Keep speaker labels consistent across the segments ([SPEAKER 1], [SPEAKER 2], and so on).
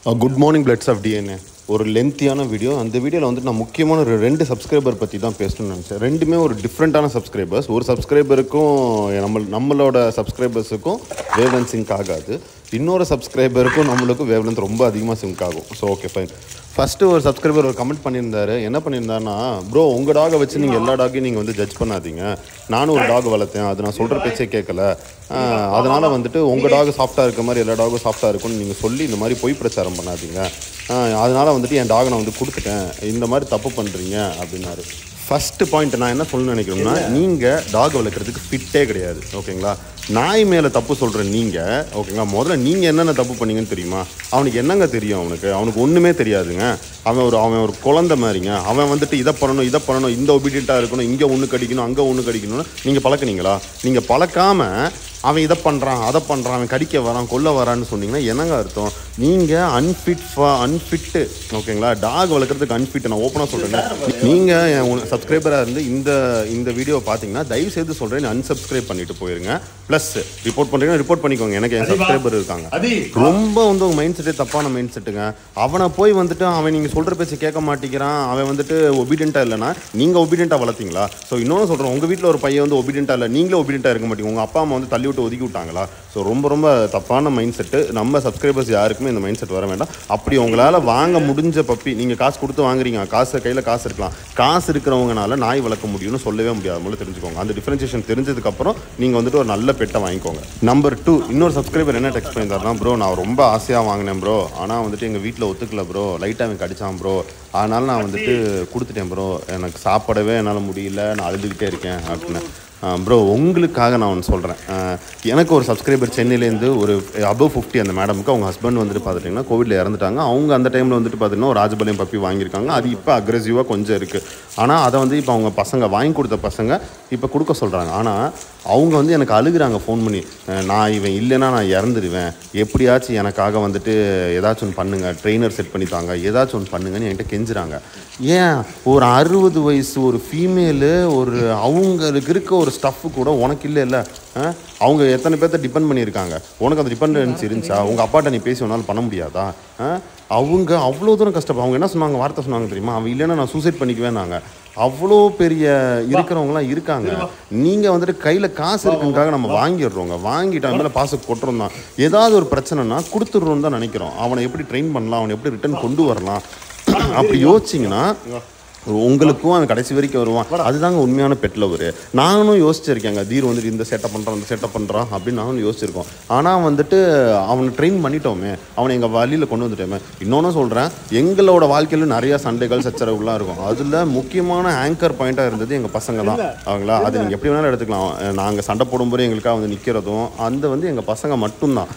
[SPEAKER 1] Good morning bloods of DNA ஒரு லென்த்தியான video அந்த வீடியோவில் வந்து நான் முக்கியமான ஒரு ரெண்டு சப்ஸ்கிரைபர் பற்றி தான் பேசணும்னு நினச்சேன் ரெண்டுமே ஒரு டிஃப்ரெண்ட்டான சப்ஸ்கிரைபர்ஸ் ஒரு சப்ஸ்கிரைபருக்கும் நம்ம நம்மளோட சப்ஸ்கிரைபர்ஸுக்கும் வேவ்லென்த் சிங்க் ஆகாது இன்னொரு சப்ஸ்கிரைபருக்கும் நம்மளுக்கும் வேவ்லென்த் ரொம்ப அதிகமாக சிங்க் ஆகும் ஸோ ஓகே ஃபைன் ஃபஸ்ட்டு ஒரு சப்ஸ்கிரைபர் ஒரு கமெண்ட் பண்ணியிருந்தாரு என்ன பண்ணியிருந்தாருன்னா ப்ரோ உங்கள் டாகை வச்சு நீங்கள் எல்லா டாகையும் நீங்கள் வந்து ஜட்ஜ் பண்ணாதீங்க நானும் ஒரு டாக் வளர்த்தேன் அது நான் சொல்கிற பேச்சே கேட்கல ஆஹ் அதனால வந்துட்டு உங்கள் டாக் சாஃப்டாக இருக்க மாதிரி எல்லா டாகும் சாஃப்டாக இருக்கும்னு நீங்கள் சொல்லி இந்த மாதிரி பொய் பிரச்சாரம் பண்ணாதீங்க ஆஹ் அதனால வந்துட்டு என் டாகை நான் வந்து கொடுத்துட்டேன் இந்த மாதிரி தப்பு பண்ணுறீங்க அப்படின்னாரு ஃபஸ்ட்டு பாயிண்ட் நான் என்ன சொல்லணும்னு நினைக்கிறேன்னா நீங்கள் டாக் வளர்க்குறதுக்கு ஃபிட்டே கிடையாது ஓகேங்களா நாய் மேலே தப்பு சொல்கிற நீங்கள் ஓகேங்களா முதல்ல நீங்கள் என்னென்ன தப்பு பண்ணீங்கன்னு தெரியுமா அவனுக்கு என்னங்க தெரியும் அவனுக்கு அவனுக்கு ஒன்றுமே தெரியாதுங்க அவன் ஒரு அவன் ஒரு குழந்தை மாதிரிங்க அவன் வந்துட்டு இதை பண்ணணும் இதை பண்ணணும் இந்த ஒபீடியண்ட்டாக இருக்கணும் இங்கே ஒன்று கடிக்கணும் அங்கே ஒன்று கடிக்கணும்னு நீங்கள் பழக்குனீங்களா நீங்கள் பழக்காம அவன் இதை பண்ணுறான் அதை பண்ணுறான் அவன் கடிக்க வரான் கொல்ல வரான்னு சொன்னீங்கன்னா என்னங்க அர்த்தம் நீங்கள் அன்ஃபிட் ஃபார் அன்ஃபிட்டு ஓகேங்களா டாக் வளர்க்குறதுக்கு அன்ஃபிட் நான் ஓப்பனாக சொல்கிறேன் நீங்கள் என் சப்ஸ்கிரைபராக இருந்து இந்த இந்த வீடியோ பார்த்தீங்கன்னா தயவு செய்து சொல்கிறேன் அன்சப்ஸ்கிரைப் பண்ணிட்டு போயிருங்க ப்ளஸ் ரிப்போர்ட் பண்ணுறீங்கன்னா ரிப்போர்ட் பண்ணிக்கோங்க எனக்கு என் சப்ஸ்கிரைபர் இருக்காங்க ரொம்ப வந்து உங்கள் மைண்ட் செட்டே தப்பான மைண்ட் செட்டுங்க அவனை போய் வந்துட்டு அவன் நீங்கள் சொல்கிற பேச்சு கேட்க மாட்டேங்கிறான் அவன் வந்துட்டு ஒபீடியண்ட்டாக இல்லைன்னா நீங்கள் ஒபீடியண்ட்டாக வளர்த்தீங்களா ஸோ இன்னொன்று சொல்கிறேன் உங்கள் வீட்டில் ஒரு பையன் வந்து ஒபீடியண்ட்டாக இல்லை நீங்களே ஒபீடியண்ட்டாக இருக்க மாட்டீங்க உங்கள் அப்பா அம்மா வந்து தள்ளி விட்டு ஒதுக்கி விட்டாங்களா ஸோ ரொம்ப ரொம்ப தப்பான மைண்ட் செட்டு நம்ம சப்ஸ்கிரைபர்ஸ் யாருக்குமே இந்த மைண்ட் செட் வர வேண்டாம் அப்படி உங்களால் வாங்க முடிஞ்ச பப்பி நீங்கள் காசு கொடுத்து வாங்குறீங்க காசு கையில் காசு இருக்கலாம் காசு இருக்கிறவங்கனால நாய் வளர்க்க முடியும்னு சொல்லவே முடியாது மூலம் தெரிஞ்சுக்கோங்க அந்த டிஃபரன்சியேஷன் தெரிஞ்சதுக்கப்புறம் நீங்கள் வந்துட்டு ஒரு நல்ல பெட்டை வாங்கிக்கோங்க நம்பர் டூ இன்னொரு சப்ஸ்கிரைபர் என்ன டெக்ஸ்ட் பண்ணியிருந்தாருன்னா ப்ரோ நான் ரொம்ப ஆசையாக வாங்கினேன் ப்ரோ ஆனால் வந்துட்டு எங்கள் வீட்டில் ஒத்துக்கல ப்ரோ லைட்டாக அவன் கடிச்சான் ப்ரோ அதனால நான் வந்துட்டு கொடுத்துட்டேன் ப்ரோ எனக்கு சாப்பிடவே என்னால் முடியல நான் அழுதுகிட்டே இருக்கேன் அப்படின்னு ப்ரோ உங்களுக்காக நான் ஒன்று சொல்கிறேன் எனக்கு ஒரு சப்ஸ்கிரைபர் சென்னையிலேருந்து ஒரு அபவ் ஃபிஃப்டி அந்த மேடமுக்கு அவங்க ஹஸ்பண்ட் வந்துட்டு பார்த்துட்டிங்கன்னா கோவிட்ல இறந்துட்டாங்க அவங்க அந்த டைமில் வந்துட்டு பார்த்தீங்கன்னா ஒரு ராஜபாளையம் பப்பி வாங்கியிருக்காங்க அது இப்போ அக்ரெசிவாக கொஞ்சம் இருக்குது ஆனால் அதை வந்து இப்போ அவங்க பசங்க வாங்கி கொடுத்த பசங்க இப்போ கொடுக்க சொல்கிறாங்க ஆனால் அவங்க வந்து எனக்கு அழுகுறாங்க ஃபோன் பண்ணி அஹ், நான் இவன் இல்லைன்னா நான் இறந்துடுவேன் எப்படியாச்சும் எனக்காக வந்துட்டு ஏதாச்சும் ஒன்று பண்ணுங்கள் ட்ரெயினர் செட் பண்ணி தாங்க ஏதாச்சும் ஒன்று பண்ணுங்கன்னு என்கிட்ட கெஞ்சுறாங்க ஏன் ஒரு அறுபது வயசு ஒரு ஃபீமேலு ஒரு அவங்களுக்கு இருக்க ஒரு ஸ்டஃப்பு கூட உனக்கு இல்லை இல்லை அவங்க எத்தனை பேர்த்த டிபெண்ட் பண்ணியிருக்காங்க உனக்கு அந்த டிபெண்டன்சி இருந்துச்சா உங்கள் அப்பாட்ட நீ பேசி ஒன்றால் பண்ண முடியாதா ஆ? அவங்க அவ்வளோ தூரம் கஷ்டப்படும் அவங்க என்ன சொன்னாங்க வார்த்தை சொன்னாங்க தெரியுமா அவன் இல்லைன்னா நான் சூசைட் பண்ணிக்குவேன்னாங்க அவ்வளோ பெரிய இருக்கிறவங்களாம் இருக்காங்க நீங்கள் வந்துட்டு கையில் காசு இருக்குன்றக்காக நம்ம வாங்கிடுறோங்க வாங்கிட்டு அவன் மேலே பாச கொட்டுறோம் தான் ஏதாவது ஒரு பிரச்சனைனா கொடுத்துட்றோம் தான் நினைக்கிறோம் அவனை எப்படி ட்ரெயின் பண்ணலாம் அவனை எப்படி ரிட்டர்ன் கொண்டு வரலாம் அப்படி யோசிச்சிங்கன்னா உங்களுக்கும் அவன் கடைசி வரைக்கும் வருவான் அதுதாங்க உண்மையான பெட் லவர் நானும் யோசிச்சிருக்கேங்க தீர் வந்துட்டு இந்த செட்டப் பண்ணுறான் இந்த செட்டப் பண்ணுறான் அப்படின்னு நானும் யோசிச்சிருக்கோம் ஆனால் வந்துட்டு அவனை ட்ரெயின் பண்ணிட்டோமே அவனை எங்கள் வழியில் கொண்டு வந்துட்டோமே இன்னொன்று சொல்கிறேன் எங்களோட வாழ்க்கையில் நிறைய சண்டைகள் சச்சரவுகள்லாம் இருக்கும் அதில் முக்கியமான ஆங்கர் பாயிண்ட்டாக இருந்தது எங்கள் பசங்க தான் அவங்களா அது நீங்கள் எப்படி வேணாலும் எடுத்துக்கலாம் நாங்கள் சண்டை போடும்போது எங்களுக்காக வந்து நிற்கிறதும் அந்த வந்து எங்கள் பசங்க மட்டும்தான்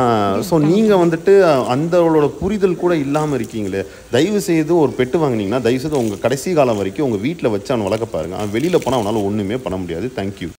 [SPEAKER 1] ஸோ நீங்கள் வந்துட்டு அந்தவளோட புரிதல் கூட இல்லாமல் இருக்கீங்களே தயவு செய்து ஒரு பெட்டு வாங்குனீங்கன்னா தயவு செய்து உங்கள் கடைசி காலம் வரைக்கும் உங்கள் வீட்டில் வச்சு அவனை வளர்க்க பாருங்க அவன் வெளியில் போனால் அவனால் ஒன்றுமே பண்ண முடியாது தேங்க்யூ